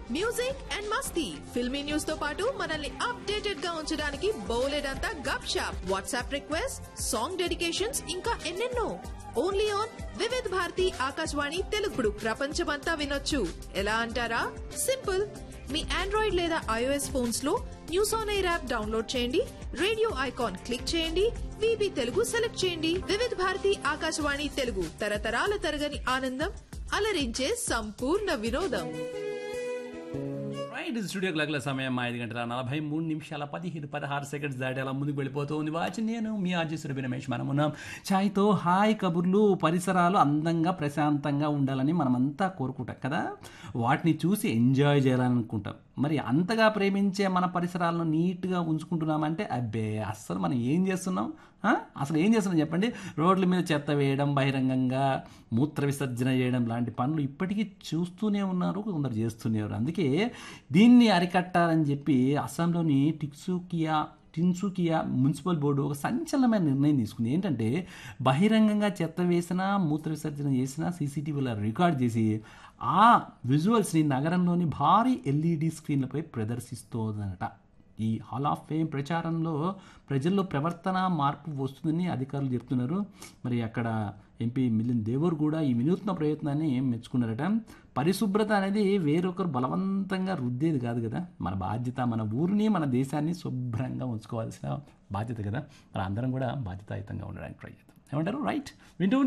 Music and మస్తీ filmy news తో పాటు మనల్ని అప్డేటెడ్ గా ఉంచడానికి బోలెడంతా గప్ షాప్ వాట్సాప్ రిక్వెస్ట్ సాంగ్ డెడికేషన్స్ ఇంకా ఎన్నెన్నో ఓన్లీ ఆన్ వివిధ్ భారతి ఆకాశవాణి తెలుగుడు ప్రపంచమంతా వినొచ్చు ఎలా అంటారా సింపుల్ మీ ఆండ్రాయిడ్ లేదా ఐఓఎస్ ఫోన్స్ లో news on air app download చేయండి రేడియో ఐకాన్ క్లిక్ చేయండి విబి తెలుగు సెలెక్ట్ చేయండి వివిధ భారతి ఆకాశవాణి తెలుగు తరతరాల తరగని ఆనందం అలరించే సంపూర్ణ వినోదం రైట్ స్టూడియో క్లాక్ల సమయం ఐదు గంటల నలభై మూడు నిమిషాల పదిహేను పదహారు సెకండ్స్ దాటి అలా ముందుకు వెళ్ళిపోతూ ఉంది వాచి నేను మీ ఆర్జేశ్వరి రమేష్ మనం ఉన్నాం ఛాయ్తో హాయ్ కబుర్లు పరిసరాలు అందంగా ప్రశాంతంగా ఉండాలని మనమంతా కోరుకుంటాం కదా వాటిని చూసి ఎంజాయ్ చేయాలని అనుకుంటాం మరి అంతగా ప్రేమించే మన పరిసరాలను నీట్గా ఉంచుకుంటున్నామంటే అబ్బే అస్సలు మనం ఏం చేస్తున్నాం ఆ? అసలు ఏం చేస్తున్నాం చెప్పండి రోడ్ల మీద చెత్త వేయడం బహిరంగంగా మూత్ర విసర్జన చేయడం లాంటి పనులు ఇప్పటికీ చూస్తూనే ఉన్నారు కొందరు చేస్తూనే ఉన్నారు అందుకే దీన్ని అరికట్టాలని చెప్పి అస్సాంలోని టిక్సుకియా టిన్సుకియా మున్సిపల్ బోర్డు ఒక సంచలనమైన నిర్ణయం తీసుకుంది ఏంటంటే బహిరంగంగా చెత్త వేసినా మూత్ర విసర్జన చేసినా సీసీటీవీలో రికార్డ్ చేసి ఆ విజువల్స్ని నగరంలోని భారీ ఎల్ఈడి స్క్రీన్లపై ప్రదర్శిస్తోందనట ఈ హాల్ ఆఫ్ ఫేమ్ ప్రచారంలో ప్రజల్లో ప్రవర్తన మార్పు వస్తుందని అధికారులు చెప్తున్నారు మరి అక్కడ ఎంపీ మిలిన్ దేవర్ కూడా ఈ వినూత్న ప్రయత్నాన్ని మెచ్చుకున్నారట పరిశుభ్రత అనేది వేరొకరు బలవంతంగా రుద్దేది కాదు కదా మన బాధ్యత మన ఊరిని మన దేశాన్ని శుభ్రంగా ఉంచుకోవాల్సిన బాధ్యత కదా మరి అందరం కూడా బాధ్యతాయుతంగా ఉండడానికి ట్రై చేద్దాం ఏమంటారు రైట్ వింటూ